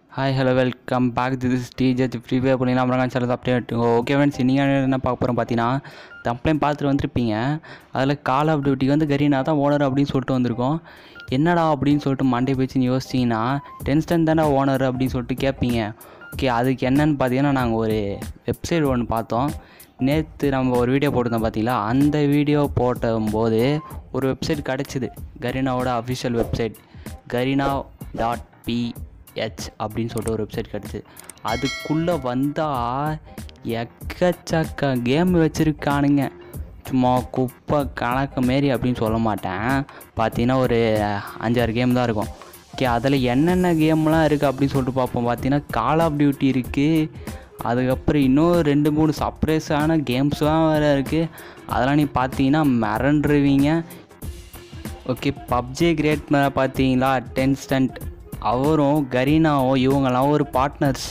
hi hello welcome back this டிஜெச் free fire பண்ணிங்கன்னா அப்புறம் சேனல் அப்டேட் ஓகே ஃப்ரெண்ட்ஸ் நீங்கள் என்ன பார்க்க போகிறோம் பார்த்தீங்கன்னா தம்ப்ளைன் பார்த்துட்டு வந்திருப்பீங்க அதில் கால் ஆஃப் டியூட்டிக்கு வந்து கரீனா தான் ஓனர் அப்படின்னு சொல்லிட்டு வந்திருக்கோம் என்னடா அப்படின்னு சொல்லிட்டு மண்டே பேச்சுன்னு யோசிச்சிங்கன்னா டென்ஸ்டன் தானே ஓனர் அப்படின்னு சொல்லிட்டு கேட்பீங்க ஓகே அதுக்கு என்னன்னு பார்த்தீங்கன்னா நாங்கள் ஒரு வெப்சைட் ஒன்று பார்த்தோம் நேற்று நம்ம ஒரு வீடியோ போட்டிருந்தோம் பார்த்தீங்களா அந்த வீடியோ போடும்போது ஒரு வெப்சைட் கிடச்சிது கரீனாவோட official website Garena dot PH அப்படின்னு சொல்லிட்டு ஒரு வெப்சைட் கிடச்சிது அதுக்குள்ளே வந்தால் எக்கச்சக்க கேம் வச்சுருக்கானுங்க சும்மா குப்பை கணக்கு மாரி அப்படின்னு சொல்ல மாட்டேன் பார்த்தீங்கன்னா ஒரு அஞ்சாறு கேம் தான் இருக்கும் ஓகே அதில் என்னென்ன கேம்லாம் இருக்குது அப்படின்னு சொல்லிட்டு பார்ப்போம் பார்த்தீங்கன்னா கால் ஆஃப் டியூட்டி இருக்குது அதுக்கப்புறம் இன்னும் ரெண்டு மூணு சர்ப்ரைஸான கேம்ஸ்லாம் வேறு இருக்குது அதெல்லாம் நீ பார்த்தீங்கன்னா மிரண்டுருவீங்க ஓகே பப்ஜி கிரியேட் மேலே பார்த்தீங்களா டென்ஸ்டன்ட் அவரும் கரீனாவும் இவங்கெல்லாம் ஒரு பார்ட்னர்ஸ்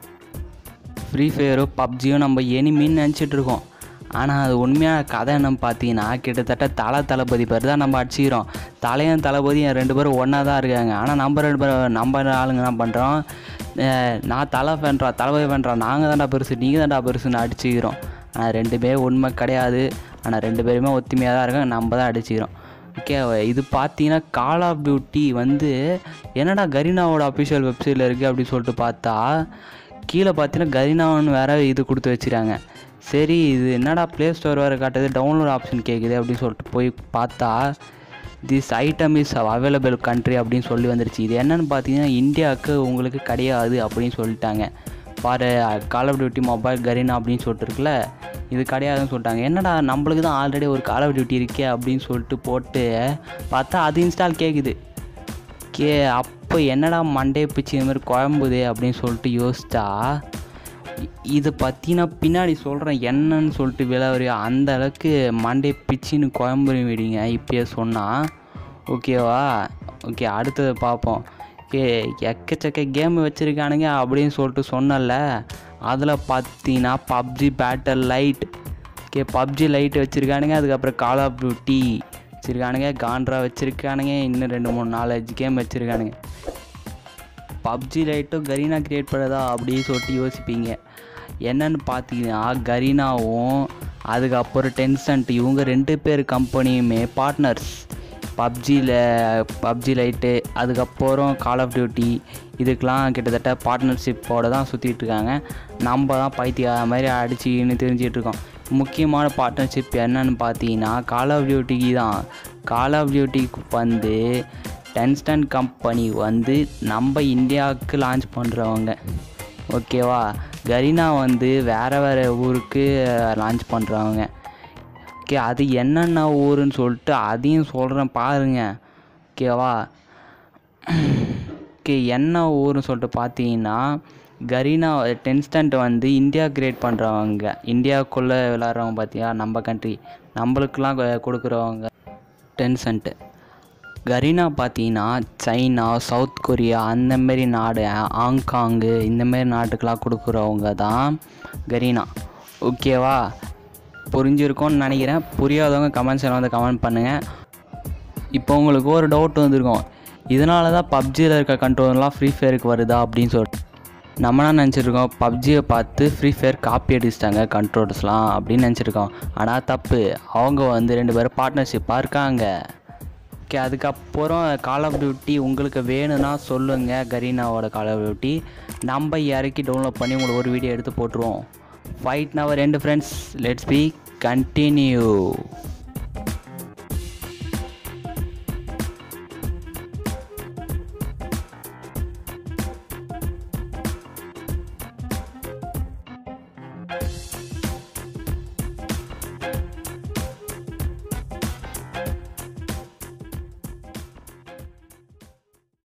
ஃப்ரீ ஃபயரும் பப்ஜியும் நம்ம எனிமின்னு நினச்சிட்டு இருக்கோம் ஆனால் அது உண்மையான கதை என்னன்னு பார்த்தீங்கன்னா கிட்டத்தட்ட தலை தளபதி பேர் தான் நம்ம அடிச்சுக்கிறோம் தலையும் தளபதியும் ரெண்டு பேரும் ஒன்றா தான் இருக்காங்க ஆனால் நம்ம ரெண்டு பேரும் நம்ம ஆளுங்க என்ன பண்ணுறோம் நான் தலை ஃபேன்றா தளபதி ஃபேன்றா நாங்கள் தான்டா பெருசு நீங்கள் தான்டா பெருசுன்னு அடிச்சுக்கிறோம் ஆனால் ரெண்டு பேரும் உண்மை கிடையாது ஆனால் ரெண்டு பேருமே ஒத்துமையாக தான் இருக்காங்க நம்ம தான் அடிச்சுக்கிறோம் ஓகே இது பார்த்தீங்கன்னா கால் ஆஃப் டியூட்டி வந்து என்னடா கரீனாவோட அஃபிஷியல் வெப்சைட்டில் இருக்குது அப்படின்னு சொல்லிட்டு பார்த்தா கீழே பார்த்தீங்கன்னா கரீனான்னு வேறு இது கொடுத்து வச்சுருக்காங்க சரி இது என்னடா ப்ளே ஸ்டோர் வேறு காட்டுது டவுன்லோட் ஆப்ஷன் கேட்குது அப்படின்னு சொல்லிட்டு போய் பார்த்தா this item is available country அப்படின்னு சொல்லி வந்துருச்சு இது என்னென்னு பார்த்தீங்கன்னா இந்தியாவுக்கு உங்களுக்கு கிடையாது அப்படின்னு சொல்லிட்டாங்க பாரு call of duty mobile Garena அப்படின்னு சொல்லிட்டு இருக்குல்ல இது கிடையாதுன்னு சொல்லிட்டாங்க என்னடா நம்மளுக்கு தான் ஆல்ரெடி ஒரு கால் ஆஃப் டியூட்டி இருக்கே அப்படின்னு சொல்லிட்டு போட்டு பார்த்தா அது இன்ஸ்டால் கேட்குது கே அப்போ என்னடா மண்டே பிச்சு இந்த மாதிரி குழம்புது அப்படின்னு சொல்லிட்டு யோசிச்சா இதை பற்றி நான் பின்னாடி சொல்கிறேன் என்னன்னு சொல்லிட்டு விளவரி அந்த அளவுக்கு மண்டே பிச்சின்னு குழம்புற விடுங்க இப்பயே சொன்னால் ஓகேவா ஓகே அடுத்தது பார்ப்போம் ஓகே எக்கச்சக்க கேம் வச்சுருக்கானுங்க அப்படின்னு சொல்லிட்டு சொன்னல அதில் பார்த்தீங்கன்னா PUBG battle lite okay PUBG lite வச்சுருக்கானுங்க அதுக்கப்புறம் கால் ஆஃப் டியூட்டி வச்சுருக்கானுங்க கான்ட்ரா வச்சுருக்கானுங்க இன்னும் ரெண்டு மூணு நாலஞ்சு கேம் வச்சுருக்கானுங்க பப்ஜி லைட்டும் கரீனா க்ரியேட் பண்ணதா அப்படின்னு சொல்லிட்டு யோசிப்பீங்க என்னன்னு பார்த்தீங்கன்னா கரீனாவும் அதுக்கப்புறம் டென்சன்ட் இவங்க ரெண்டு பேர் கம்பெனியுமே பார்ட்னர்ஸ் பப்ஜியில் பப்ஜி லைட்டு அதுக்கப்புறம் கால் ஆஃப் டியூட்டி இதுக்கெலாம் கிட்டத்தட்ட பார்ட்னர்ஷிப்போடு தான் சுற்றிட்டு இருக்காங்க நம்ம தான் பைத்திய மாதிரி அடிச்சுன்னு தெரிஞ்சிட்டு இருக்கோம் முக்கியமான பார்ட்னர்ஷிப் என்னன்னு பார்த்தீங்கன்னா கால் ஆஃப் டியூட்டிக்கு தான் கால் ஆஃப் டியூட்டிக்கு வந்து டென்ஸ்டன் கம்பெனி வந்து நம்ம இந்தியாவுக்கு லான்ச் பண்ணுறவங்க ஓகேவா கரீனா வந்து வேறு வேறு ஊருக்கு லான்ச் பண்ணுறவங்க ஓகே அது என்னென்ன ஊருன்னு சொல்லிட்டு அதையும் சொல்கிறேன் பாருங்க ஓகேவா ஓகே என்ன ஊருன்னு சொல்லிட்டு பார்த்தீங்கன்னா கரீனா டென்ஸ்டன்ட் வந்து இந்தியா கிரியேட் பண்ணுறவங்க இந்தியாவுக்குள்ளே விளாட்றவங்க பார்த்தியா நம்ம கண்ட்ரி நம்மளுக்கெலாம் கொடுக்குறவங்க டென்சன்ட்டு கரீனா பார்த்தீங்கன்னா சைனா சவுத் கொரியா அந்தமாரி நாடு ஹாங்காங்கு இந்தமாரி நாட்டுக்கெலாம் கொடுக்குறவங்க தான் கரீனா ஓகேவா புரிஞ்சிருக்கும்னு நினைக்கிறேன் புரியாதவங்க கமெண்ட்ஸில் வந்து கமெண்ட் பண்ணுங்கள் இப்போ உங்களுக்கு ஒரு டவுட் வந்திருக்கும் இதனால தான் பப்ஜியில் இருக்க கண்ட்ரோல்லாம் ஃப்ரீ ஃபயருக்கு வருதா அப்படின்னு சொல்லிட்டு நம்ம என்ன நினச்சிருக்கோம் பப்ஜியை பார்த்து ஃப்ரீ ஃபயர் காப்பி அடிச்சிட்டாங்க கண்ட்ரோல்ஸ்லாம் அப்படின்னு நினச்சிருக்கோம் ஆனால் தப்பு அவங்க வந்து ரெண்டு பேரும் பார்ட்னர்ஷிப்பாக இருக்காங்க ஓகே அதுக்கப்புறம் கால் ஆஃப் டியூட்டி உங்களுக்கு வேணும்னா சொல்லுங்கள் கரீனாவோட கால் ஆஃப் டியூட்டி நம்ம இறக்கி டவுன்லோட் பண்ணி உங்களுக்கு ஒரு வீடியோ எடுத்து போட்டுருவோம் ஃபைட் நவர் ரெண்டு ஃப்ரெண்ட்ஸ் லெட்ஸ் பி கண்டினியூ